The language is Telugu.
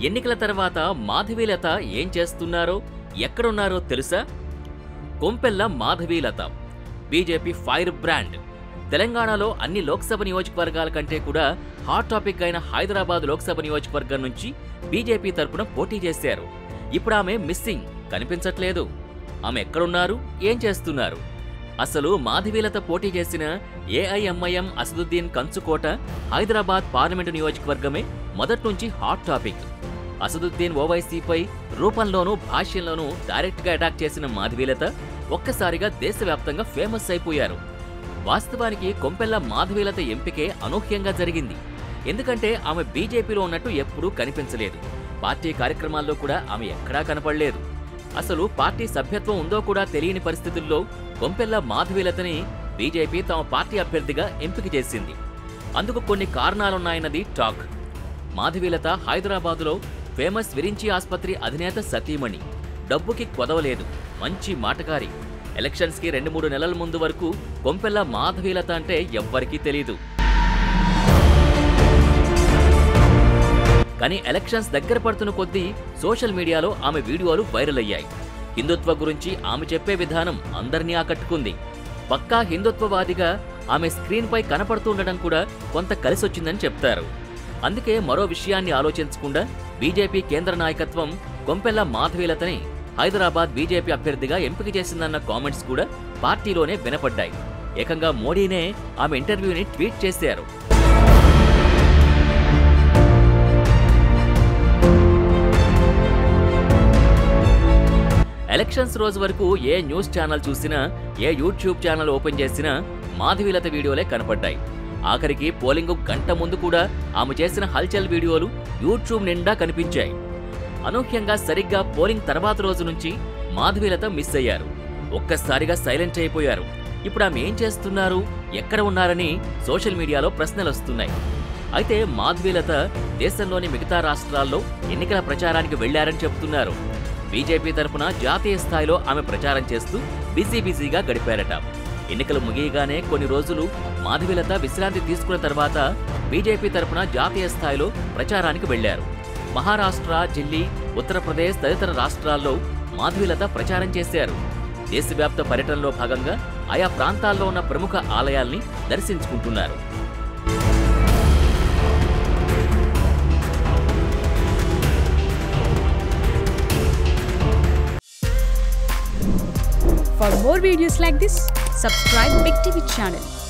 ఎన్నికల తర్వాత మాధవీలత ఏం చేస్తున్నారో ఎక్కడున్నారో తెలుసా Kompella Madhavilatha BJP fire brand తెలంగాణలో అన్ని లోక్సభ నియోజకవర్గాల కంటే కూడా హాట్ టాపిక్ అయిన హైదరాబాద్ లోక్సభ నియోజకవర్గం నుంచి బీజేపీ తరపున పోటీ చేశారు ఇప్పుడు ఆమె మిస్సింగ్ కనిపించట్లేదు ఆమె ఎక్కడున్నారు ఏం చేస్తున్నారు అసలు మాధవీలత పోటీ చేసిన ఏఐఎంఐఎం అసదుద్దీన్ కంచుకోట హైదరాబాద్ పార్లమెంటు నియోజకవర్గమే మొదటి నుంచి హాట్ టాపిక్ అసదుద్దీన్ ఓవైసీపై రూపంలోనూ భాష్యంలోనూ డైరెక్ట్గా అటాక్ చేసిన మాధవీలత ఒక్కసారిగా దేశవ్యాప్తంగా ఫేమస్ అయిపోయారు వాస్తవానికి కొంపెల్ల మాధవీలత ఎంపికే అనూహ్యంగా జరిగింది ఎందుకంటే ఆమె బీజేపీలో ఉన్నట్టు ఎప్పుడూ కనిపించలేదు పార్టీ కార్యక్రమాల్లో కూడా ఆమె ఎక్కడా కనపడలేదు అసలు పార్టీ సభ్యత్వం ఉందో కూడా తెలియని పరిస్థితుల్లో కొంపెల్ల మాధవీలతని బీజేపీ తమ పార్టీ అభ్యర్థిగా ఎంపిక చేసింది అందుకు కొన్ని కారణాలున్నాయన్నది టాక్ మాధవీలత హైదరాబాదులో ఫేమస్ విరించి ఆసుపత్రి అధినేత సతీమణి డబ్బుకి కొదవలేదు మంచి మాటకారి ఎలక్షన్స్కి రెండు మూడు నెలల ముందు వరకు కొంపెల్ల మాధవీలత అంటే ఎవ్వరికీ తెలీదు కానీ ఎలక్షన్స్ దగ్గర పడుతున్న కొద్దీ సోషల్ మీడియాలో ఆమె వీడియోలు వైరల్ అయ్యాయి హిందుత్వ గురించి ఆమె చెప్పే విధానం అందరినీ ఆకట్టుకుంది పక్కా హిందుత్వవాదిగా ఆమె స్క్రీన్పై కనపడుతుండడం కూడా కొంత కలిసొచ్చిందని చెప్తారు అందుకే మరో విషయాన్ని ఆలోచించకుండా బీజేపీ కేంద్ర నాయకత్వం కొంపెల్ల మాధవీలతని హైదరాబాద్ బీజేపీ అభ్యర్థిగా ఎంపిక చేసిందన్న కామెంట్స్ కూడా పార్టీలోనే వినపడ్డాయి ఏకంగా మోడీనే ఆమె ఇంటర్వ్యూని ట్వీట్ చేశారు ఎలక్షన్స్ రోజు వరకు ఏ న్యూస్ ఛానల్ చూసినా ఏ యూట్యూబ్ ఛానల్ ఓపెన్ చేసినా మాధవీలత వీడియోలే కనపడ్డాయి ఆఖరికి పోలింగ్ గంట ముందు కూడా ఆమె చేసిన హల్చల్ వీడియోలు యూట్యూబ్ నిండా కనిపించాయి అనూహ్యంగా సరిగ్గా పోలింగ్ తర్వాత రోజు నుంచి మాధవీలత మిస్ అయ్యారు ఒక్కసారిగా సైలెంట్ అయిపోయారు ఇప్పుడు ఆమె ఏం చేస్తున్నారు ఎక్కడ ఉన్నారని సోషల్ మీడియాలో ప్రశ్నలు వస్తున్నాయి అయితే మాధవీలత దేశంలోని మిగతా రాష్ట్రాల్లో ఎన్నికల ప్రచారానికి వెళ్లారని చెబుతున్నారు బీజేపీ తరపున జాతీయ స్థాయిలో ఆమె ప్రచారం చేస్తూ బిజీ బిజీగా గడిపారట ఎన్నికలు ముగియగానే కొన్ని రోజులు మాధవీలత విశ్రాంతి తీసుకున్న తర్వాత బీజేపీ తరపున జాతీయ స్థాయిలో ప్రచారానికి వెళ్లారు మహారాష్ట్ర ఢిల్లీ ఉత్తరప్రదేశ్ తదితర రాష్ట్రాల్లో మాధవీలత ప్రచారం చేశారు దేశవ్యాప్త పర్యటనలో భాగంగా ఆయా ప్రాంతాల్లో ఉన్న ప్రముఖ ఆలయాల్ని దర్శించుకుంటున్నారు For more videos like this, subscribe Big TV channel